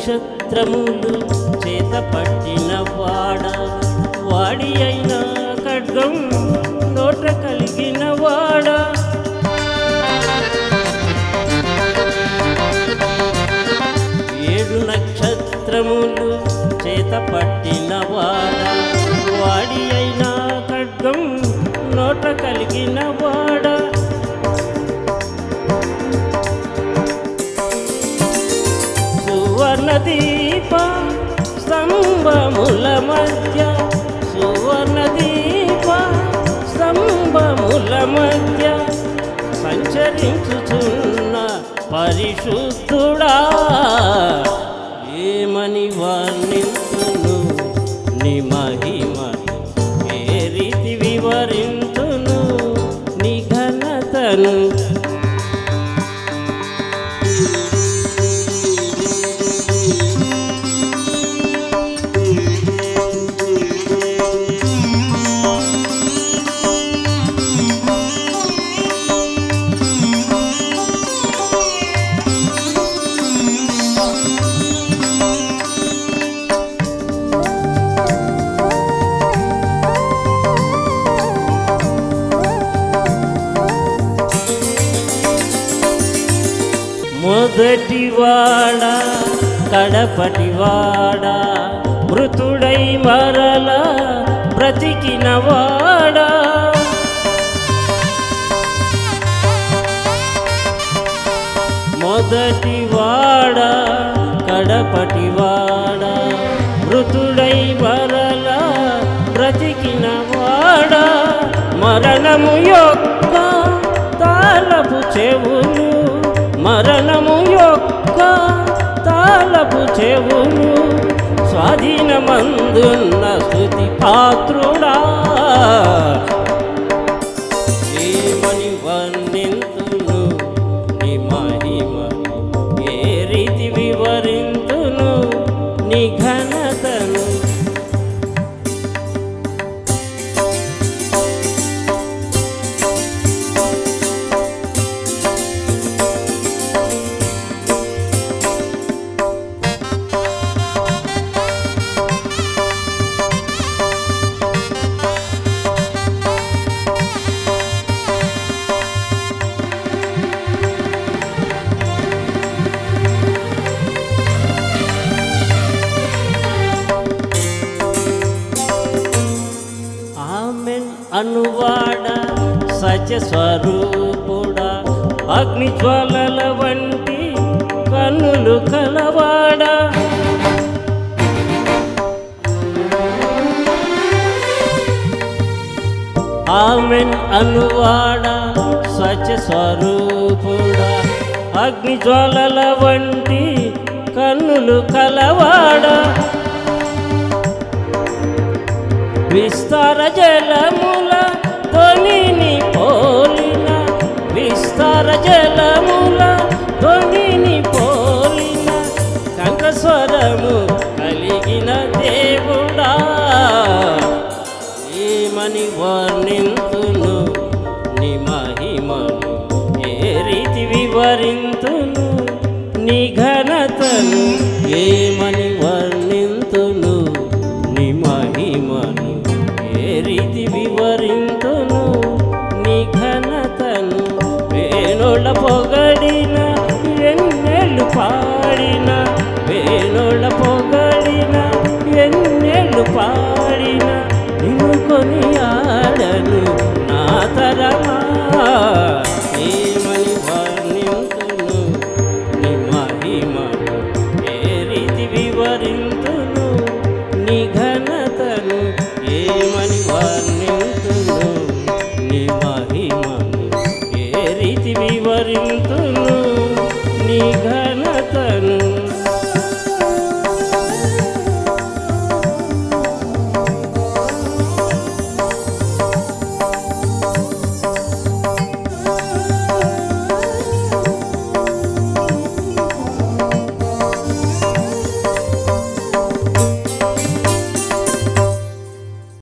నక్షత్రములు చేత పట్టిన వాడ వాడి అయిన ఖడ్గం నోట కలిగిన వాడ ఏడు నక్షత్రములు చేత పట్టిన వాడ వాడి అయిన ఖడ్గం నోట కలిగిన వాడ సువర్ణ దీప స్తంభముల మధ్య సువర్ణ దీప స్తంభముల మధ్య సంచరించుచున్న పరిశుద్ధుడా ఏమని వర్ణింతును నీ మహిమ ఏ రీతి వివరింతును నీ ఘనతను మొదటివాడ కడపటివాడ మృతుడై మరల బ్రతికినవాడ మొదటివాడ కడపటివాడ మృతుడై మరల బ్రతికినవాడ మరణము యొక్క తాళపు చెవులు మరణము యొక్క తాళపు చెవులు స్వాధీనమందున్న స్థుతి పాత్రుడా ఏమని వర్ణింతును నీ మహిమను ఏ రీతి వివరింతును నీ ఘనతను ఆమెన్ అనువాడ సత్య స్వరూపుడా అగ్ని జ్వాలల వంటి కన్నులు కలవాడ ఆమెన్ అనువాడ సత్య స్వరూపుడా అగ్ని జ్వాలల వంటి కన్నులు కలవాడ విస్తార జలముల ధ్వనిని పోలిన విస్తార జలముల ధ్వనిని పోలిన కంఠస్వరము కలిగిన దేవుడా ఏమని వర్ణింతును నీ మహిమను ఏ రీతి వివరింతును నీ ఘనతను ఏమని వర్ణింతును నీ మహిమను ఏ రీతి వివరింతును నీ ఘనతను వేణుల పొగడిన ఎన్నెళ్ళు పాడిన వేణుల పొగడిన ఎన్నెళ్ళు పాడిన నిన్ను కొని ఆడను నా తరమా ఏమని వర్ణింతును నీ మహిమను ఏ రీతి వివరింతును నీ ఘనతను ఏమని వర్ణింతును నీ మహిమను ఏ రీతి వివరింతును నీ ఘనతను